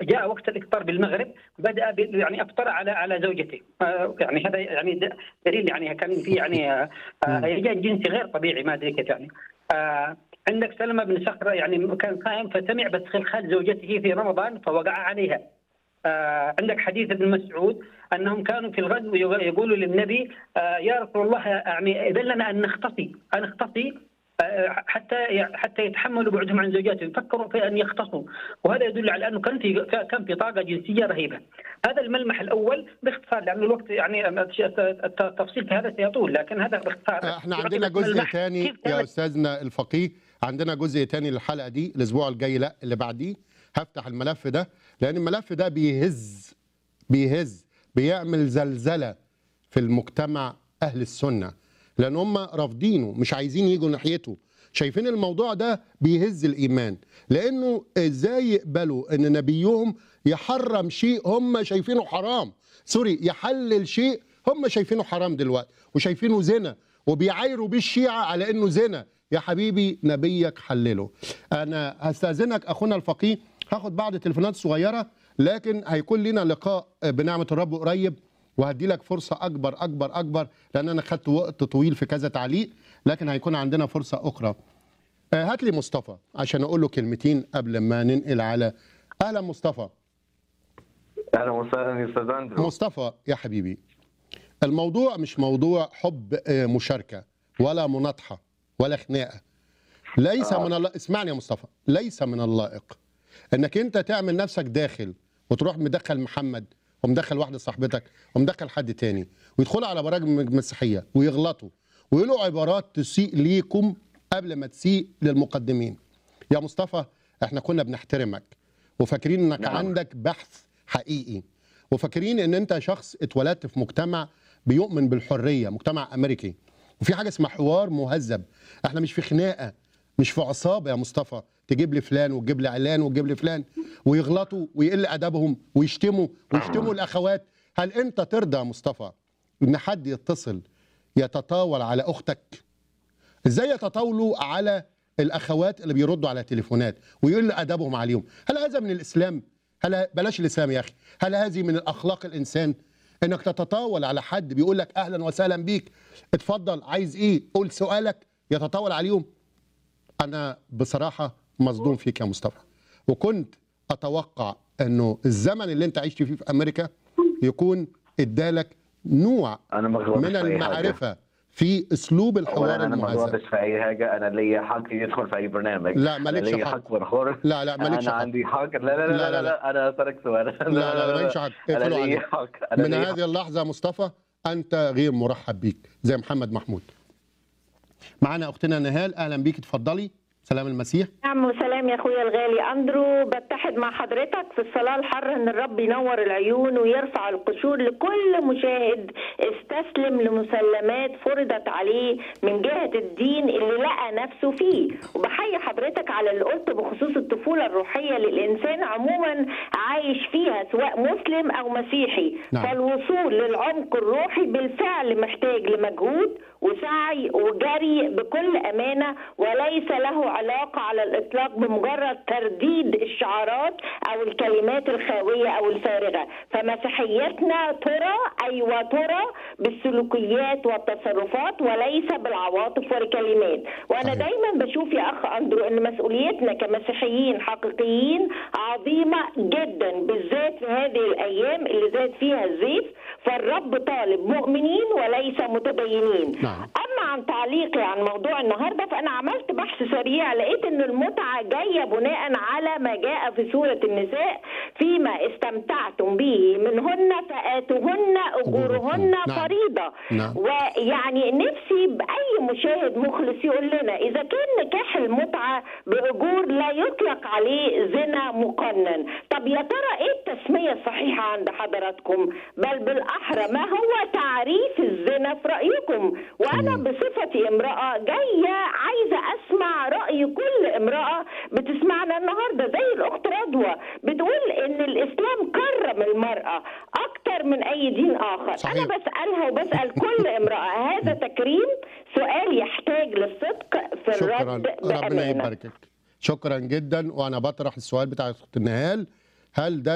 جاء وقت الافطار بالمغرب بدا ب- يعني افطر على على زوجته آه، يعني هذا يعني د- دليل يعني كان في يعني آه، آه، هيجان جنسي غير طبيعي ما ادري كيف يعني آه، عندك سلمى بن صخر يعني كان صائم فسمع بس خلخال زوجته في رمضان فوقع عليها آه، عندك حديث ابن مسعود انهم كانوا في الغزو يغ- يقولوا للنبي آه، يا رسول الله يعني اذن لنا ان نختصي ان نختصي آه، حتى حتى يتحملوا بعدهم عن زوجاتهم فكروا في ان يختصوا وهذا يدل على انه كان في كان في طاقه جنسيه رهيبه هذا الملمح الاول باختصار لان الوقت يعني التفصيل في هذا سيطول لكن هذا باختصار احنا يعطي عندنا بس جزء ملمح تاني كيف يا كانت استاذنا الفقيه عندنا جزء تاني للحلقه دي الاسبوع الجاي لا اللي بعديه هفتح الملف ده لان الملف ده بيهز بيهز بيعمل زلزله في المجتمع اهل السنه لان هم رافضينه مش عايزين يجوا ناحيته شايفين الموضوع ده بيهز الايمان لانه ازاي يقبلوا ان نبيهم يحرم شيء هم شايفينه حرام سوري يحلل شيء هم شايفينه حرام دلوقتي وشايفينه زنا وبيعايروا بيه الشيعة على انه زنا يا حبيبي نبيك حلله انا هستاذنك اخونا الفقيه هاخد بعض التليفونات صغيره لكن هيكون لنا لقاء بنعمه الرب قريب وهدي لك فرصه اكبر اكبر اكبر لان انا خدت وقت طويل في كذا تعليق لكن هيكون عندنا فرصه اخرى آه، هات لي مصطفى عشان اقول له كلمتين قبل ما ننقل على اهلا مصطفى اهلا وسهلا يا استاذ اندرو مصطفى يا حبيبي الموضوع مش موضوع حب آه، مشاركة ولا مناطحة ولا خناقة ليس آه. من الله اسمعني يا مصطفى ليس من اللائق انك انت تعمل نفسك داخل وتروح مدخل محمد ومدخل واحدة صاحبتك ومدخل حد تاني ويدخلوا على برامج مسيحية ويغلطوا ويقولوا عبارات تسيء ليكم قبل ما تسيء للمقدمين يا مصطفى احنا كنا بنحترمك وفاكرين انك نعم. عندك بحث حقيقي وفاكرين ان انت شخص اتولدت في مجتمع بيؤمن بالحريه مجتمع امريكي وفي حاجه اسمها حوار مهذب احنا مش في خناقه مش في عصابه يا مصطفى تجيب لي فلان وتجيب لي علان وتجيب لي فلان ويغلطوا ويقل ادبهم ويشتموا ويشتموا الاخوات هل انت ترضى يا مصطفى ان حد يتصل يتطاول على اختك ازاي يتطاولوا على الاخوات اللي بيردوا على تليفونات ويقل ادبهم عليهم هل هذا من الاسلام هل بلاش الاسلام يا اخي هل هذه من الاخلاق الانسان انك تتطاول على حد بيقول لك اهلا وسهلا بيك اتفضل عايز ايه قول سؤالك يتطاول عليهم انا بصراحه مصدوم فيك يا مصطفى وكنت اتوقع انه الزمن اللي انت عشت فيه في امريكا يكون ادالك نوع انا ما غلطتش من في أي حاجة. المعرفه في اسلوب اولا الحوار انا ما المهذب غلطتش في اي حاجه انا ليا حق يدخل في اي برنامج لا، انا مالكش ليا حق. حق بالحر لا لا مالكش انا حق عندي حق لا لا لا لا، لا، لا, لا, لا. انا اسالك سؤال لا لا لا مالكش حق انا اقفلوا ليا عليك حق انا من ليا هذه اللحظه يا مصطفى انت غير مرحب بيك زي محمد محمود معانا اختنا نهال اهلا بيك اتفضلي سلام المسيح نعم وسلام يا اخويا الغالي اندرو بتحد مع حضرتك في الصلاه الحاره ان الرب ينور العيون ويرفع القشور لكل مشاهد استسلم لمسلمات فرضت عليه من جهه الدين اللي لقى نفسه فيه وبحيي حضرتك على اللي قلته بخصوص الطفوله الروحيه للانسان عموما عايش فيها سواء مسلم او مسيحي نعم. فالوصول للعمق الروحي بالفعل محتاج لمجهود وسعي وجري بكل امانه وليس له علاقه على الاطلاق بمجرد ترديد الشعارات او الكلمات الخاويه او الفارغه فمسيحيتنا ترى ايوه ترى بالسلوكيات والتصرفات وليس بالعواطف والكلمات وانا صحيح. دايما بشوف يا اخ اندرو ان مسؤوليتنا كمسيحيين حقيقيين عظيمه جدا بالذات في هذه الايام اللي زاد فيها الزيف فالرب طالب مؤمنين وليس متدينين نعم. اما عن تعليقي عن موضوع النهارده فانا عملت بحث سريع لقيت ان المتعه جايه بناء على ما جاء في سوره النساء فيما استمتعتم به منهن فاتوهن اجورهن نعم. فريضه نعم. ويعني نفسي باي مشاهد مخلص يقول لنا اذا كان نكاح المتعه باجور لا يطلق عليه زنا مقنن طب يا ترى ايه التسميه الصحيحه عند حضراتكم بل بالاحرى ما هو تعريف الزنا في رايكم وانا مم. بصفتي امراه جايه عايزه اسمع راي كل امراه بتسمعنا النهارده زي الاخت رضوى بتقول ان الاسلام كرم المراه اكتر من اي دين اخر صحيح. انا بسالها وبسال كل امراه هذا تكريم سؤال يحتاج للصدق في شكرا الرد ربنا بامانه يباركك شكرا جدا وانا بطرح السؤال بتاع اخت نهال هل ده